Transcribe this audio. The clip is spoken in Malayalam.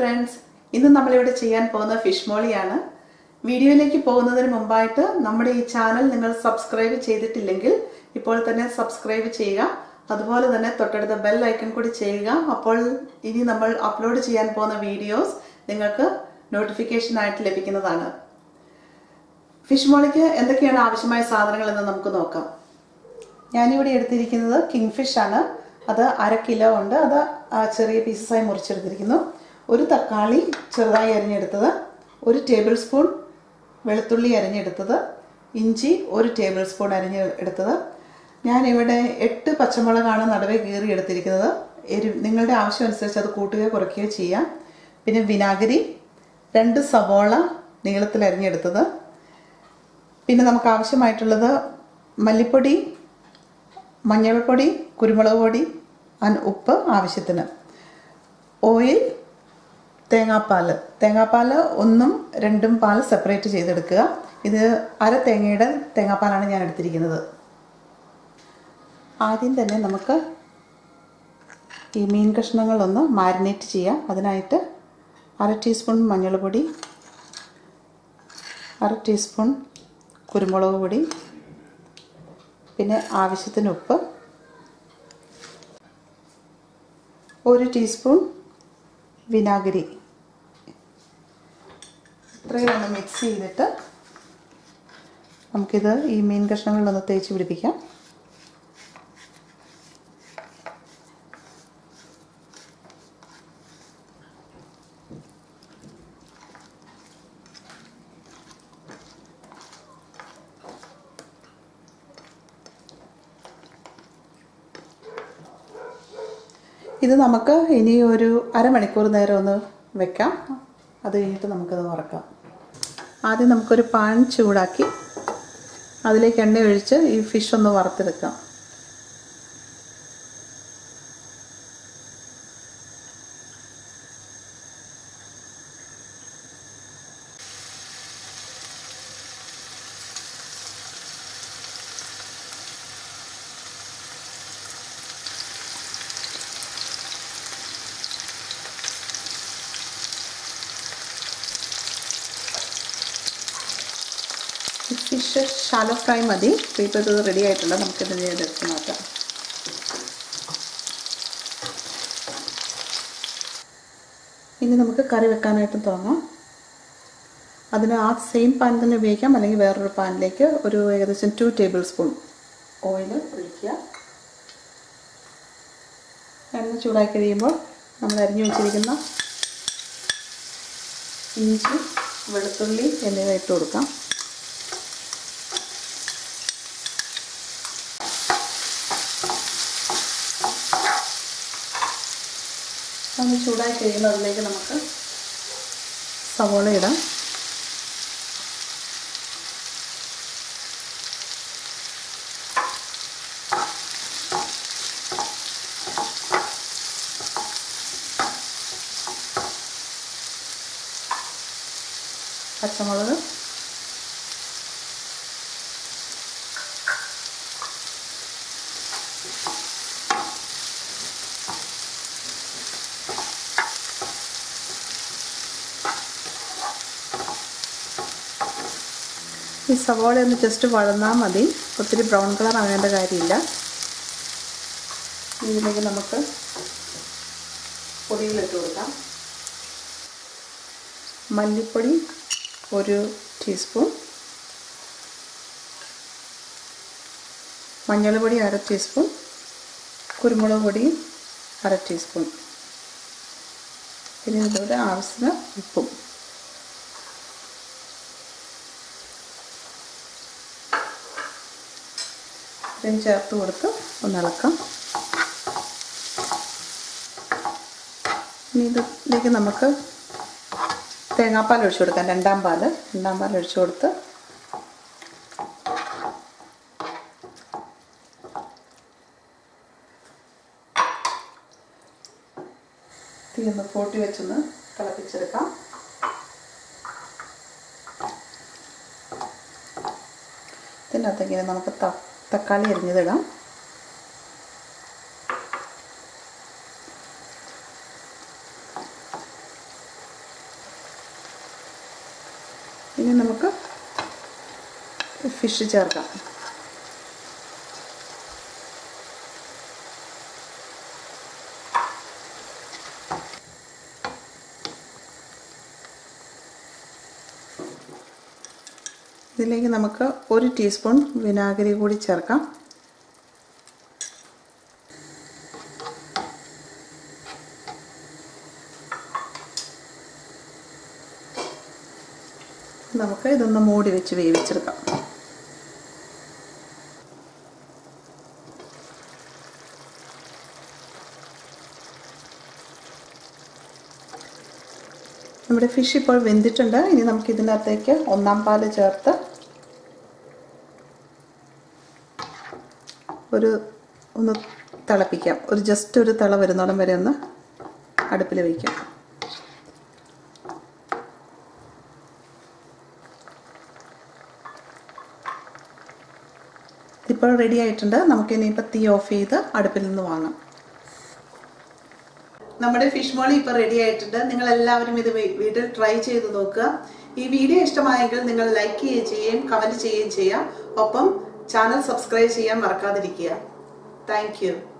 ഫ്രണ്ട്സ് ഇന്ന് നമ്മളിവിടെ ചെയ്യാൻ പോകുന്ന ഫിഷ് മോളിയാണ് വീഡിയോയിലേക്ക് പോകുന്നതിന് മുമ്പായിട്ട് നമ്മുടെ ഈ ചാനൽ നിങ്ങൾ സബ്സ്ക്രൈബ് ചെയ്തിട്ടില്ലെങ്കിൽ ഇപ്പോൾ തന്നെ സബ്സ്ക്രൈബ് ചെയ്യുക അതുപോലെ തന്നെ തൊട്ടടുത്ത ബെൽ ഐക്കൺ കൂടി ചെയ്യുക അപ്പോൾ ഇനി നമ്മൾ അപ്ലോഡ് ചെയ്യാൻ പോകുന്ന വീഡിയോസ് നിങ്ങൾക്ക് നോട്ടിഫിക്കേഷൻ ആയിട്ട് ലഭിക്കുന്നതാണ് ഫിഷ് മോളിക്ക് എന്തൊക്കെയാണ് ആവശ്യമായ സാധനങ്ങൾ എന്ന് നമുക്ക് നോക്കാം ഞാനിവിടെ എടുത്തിരിക്കുന്നത് കിങ് ഫിഷ് ആണ് അത് അര കിലോ ഉണ്ട് അത് ആ, ചെറിയ പീസസായി മുറിച്ചെടുത്തിരിക്കുന്നു ഒരു തക്കാളി ചെറുതായി അരിഞ്ഞെടുത്തത് ഒരു ടേബിൾ സ്പൂൺ വെളുത്തുള്ളി അരിഞ്ഞെടുത്തത് ഇഞ്ചി ഒരു ടേബിൾ സ്പൂൺ അരിഞ്ഞ് എടുത്തത് ഞാനിവിടെ എട്ട് പച്ചമുളകാണ് നടുവേ കീറി എടുത്തിരിക്കുന്നത് എരി നിങ്ങളുടെ ആവശ്യം അനുസരിച്ച് അത് കൂട്ടുകയോ കുറയ്ക്കുകയോ ചെയ്യാം പിന്നെ വിനാഗിരി രണ്ട് സവോള നീളത്തിൽ അരിഞ്ഞെടുത്തത് പിന്നെ നമുക്ക് ആവശ്യമായിട്ടുള്ളത് മല്ലിപ്പൊടി മഞ്ഞൾപ്പൊടി കുരുമുളക് പൊടി അൻ- ഉപ്പ് ആവശ്യത്തിന് ഓയിൽ തേങ്ങാപ്പാൽ തേങ്ങാപ്പാൽ ഒന്നും രണ്ടും പാൽ സെപ്പറേറ്റ് ചെയ്തെടുക്കുക ഇത് അര തേങ്ങയുടെ തേങ്ങാപ്പാലാണ് ഞാൻ എടുത്തിരിക്കുന്നത് ആദ്യം തന്നെ നമുക്ക് ഈ മീൻ കഷ്ണങ്ങളൊന്ന് മാരിനേറ്റ് ചെയ്യാം അതിനായിട്ട് അര ടീസ്പൂൺ മഞ്ഞൾപ്പൊടി അര ടീസ്പൂൺ കുരുമുളക് പൊടി പിന്നെ ആവശ്യത്തിന് ഉപ്പ് ഒരു ടീസ്പൂൺ വിനാഗിരി ഇത്രയും ഒന്ന് മിക്സ് ചെയ്തിട്ട് നമുക്കിത് ഈ മീൻ കഷ്ണങ്ങളിലൊന്ന് തേച്ച് പിടിപ്പിക്കാം ഇത് നമുക്ക് ഇനി ഒരു അരമണിക്കൂർ നേരം ഒന്ന് വെക്കാം അത് കഴിഞ്ഞിട്ട് നമുക്കത് വറക്കാം ആദ്യം നമുക്കൊരു പാൻ ചൂടാക്കി അതിലേക്ക് എണ്ണ ഒഴിച്ച് ഈ ഫിഷ് ഒന്ന് വറുത്തെടുക്കാം ഫിഷ് ഷാലോ ഫ്രൈ മതി ഇപ്പോൾ ഇത് റെഡി ആയിട്ടുണ്ട് നമുക്കിതിനെ എടുത്ത് മാറ്റാം ഇനി നമുക്ക് കറി വെക്കാനായിട്ട് തുടങ്ങാം അതിന് ആ സെയിം പാൻ തന്നെ ഉപയോഗിക്കാം അല്ലെങ്കിൽ വേറൊരു പാനിലേക്ക് ഒരു ഏകദേശം ടു ടേബിൾ സ്പൂൺ ഓയിൽ ഒഴിക്കുക എണ്ണ ചൂടായി കഴിയുമ്പോൾ നമ്മൾ അരിഞ്ഞു വെച്ചിരിക്കുന്ന ഇഞ്ചി വെളുത്തുള്ളി എന്നിവ ഇട്ട് കൊടുക്കാം ഒന്ന് ചൂടായി കഴിയുമ്പോൾ അതിലേക്ക് നമുക്ക് സവോള ഇടാം പച്ചമുളക് ഈ സവോള ഒന്ന് ജസ്റ്റ് വഴന്നാൽ മതി ഒത്തിരി ബ്രൗൺ കളർ ആകേണ്ട കാര്യമില്ല ഇതിലേക്ക് നമുക്ക് പൊടികളിട്ട് കൊടുക്കാം മല്ലിപ്പൊടി ഒരു ടീസ്പൂൺ മഞ്ഞൾപ്പൊടി അര ടീസ്പൂൺ കുരുമുളക് പൊടി അര ടീസ്പൂൺ പിന്നെ ഇതുപോലെ ആവശ്യത്തിന് ഉപ്പും ഇത്രയും ചേർത്ത് കൊടുത്ത് ഒന്ന് ഇളക്കാം ഇനി ഇതിലേക്ക് നമുക്ക് തേങ്ങാപ്പാൽ ഒഴിച്ചു കൊടുക്കാം രണ്ടാം പാല് രണ്ടാം പാൽ ഒഴിച്ചു കൊടുത്ത് തീ ഒന്ന് കൂട്ടി വെച്ചൊന്ന് തിളപ്പിച്ചെടുക്കാം ഇതിനകത്തേക്ക് ഇനി നമുക്ക് ത തക്കാളി അരിഞ്ഞതിടാം ഇനി നമുക്ക് ഫിഷ് ചേർക്കാം ഇതിലേക്ക് നമുക്ക് ഒരു ടീസ്പൂൺ വിനാഗിരി കൂടി ചേർക്കാം നമുക്ക് ഇതൊന്ന് മൂടി വെച്ച് വേവിച്ചെടുക്കാം നമ്മുടെ ഫിഷ് ഇപ്പോൾ വെന്തിട്ടുണ്ട് ഇനി നമുക്ക് ഇതിനകത്തേക്ക് ഒന്നാം പാല് ചേർത്ത് ഒരു ഒന്ന് തിളപ്പിക്കാം ഒരു ജസ്റ്റ് ഒരു തിള വരുന്നോടം വരെ ഒന്ന് അടുപ്പിൽ വയ്ക്കാം ഇപ്പോൾ റെഡി ആയിട്ടുണ്ട് നമുക്ക് ഇനിയിപ്പോൾ തീ ഓഫ് ചെയ്ത് അടുപ്പിൽ നിന്ന് വാങ്ങാം നമ്മുടെ ഫിഷ് മോളി ഇപ്പോൾ റെഡി ആയിട്ടുണ്ട് നിങ്ങൾ എല്ലാവരും ഇത് വീട്ടിൽ ട്രൈ ചെയ്ത് നോക്കുക ഈ വീഡിയോ ഇഷ്ടമായെങ്കിൽ നിങ്ങൾ ലൈക്ക് ചെയ്യുകയും ചെയ്യുകയും കമൻറ്റ് ചെയ്യുകയും ചെയ്യാം ഒപ്പം ചാനൽ സബ്സ്ക്രൈബ് ചെയ്യാൻ മറക്കാതിരിക്കുക താങ്ക്